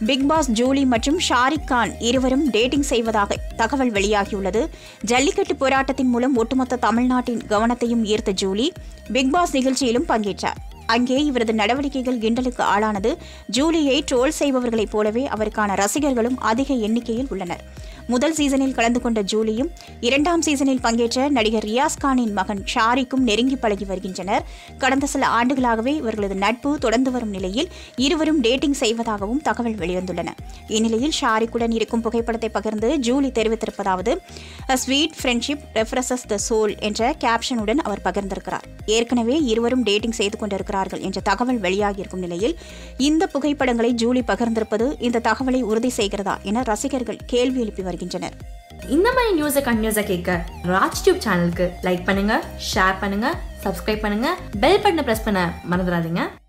big pass Julie மற்றும் ஷாரிக் கான் இருவரும் dating செய்வதாக தகவல் வெளியாகியுள்ளது ஜல்லிக்கட்டு போராட்டத்தின் மூலம் ஒட்டுமொத்த தமிழ்நாட்டின் கவனத்தையும் ஈர்த்த ஜூலி பிக் பாஸ் நிகழ்ச்சியிலும் பங்கேற்றார் அங்கே இவரது நடவடிக்கைகள் கிண்டலுக்கு ஆளானது ஜூலியை ட்ரோல் செய்பவர்களைப் போலவே அவருக்கான ரசிகர்களும் அதிக எண்ணிக்கையில் உள்ளனர் முதல் சீசனில் கலந்து கொண்ட ஜூலியும் இரண்டாம் சீசனில் பங்கேற்ற நடிகர் ரியாஸ் கானின் மகன் ஷாரிக்கும் நெருங்கி பழகி வருகின்றனர் கடந்த சில ஆண்டுகளாகவே இவர்களது நட்பு தொடர்ந்து வரும் நிலையில் இருவரும் டேட்டிங் செய்வதாகவும் தகவல் வெளிவந்துள்ளன இந்நிலையில் ஷாரிக்குடன் இருக்கும் புகைப்படத்தை பகிர்ந்து ஜூலி தெரிவித்திருப்பதாவது "A sweet friendship refreshes the soul என்ற கேப்ஷனுடன் அவர் பகிர்ந்திருக்கிறார் ஏற்கனவே இருவரும் டேட்டிங் செய்து கொண்டிருக்கிறார்கள் என்ற தகவல் வெளியாகியிருக்கும் நிலையில் இந்த புகைப்படங்களை ஜூலி பகிர்ந்திருப்பது இந்த தகவலை உறுதி செய்கிறதா என ரசிகர்கள் கேள்வி எழுப்பி வருகின்றனர் இந்த மாதிரி நியூஸை கண்டினியூஸாக கேட்க ராஜ் டியூப் சேனலுக்கு லைக் பண்ணுங்க ஷேர் பண்ணுங்க சப்ஸ்கிரைப் பண்ணுங்க பெல் பட்டனை ப்ரெஸ் பண்ண மறந்துடாதீங்க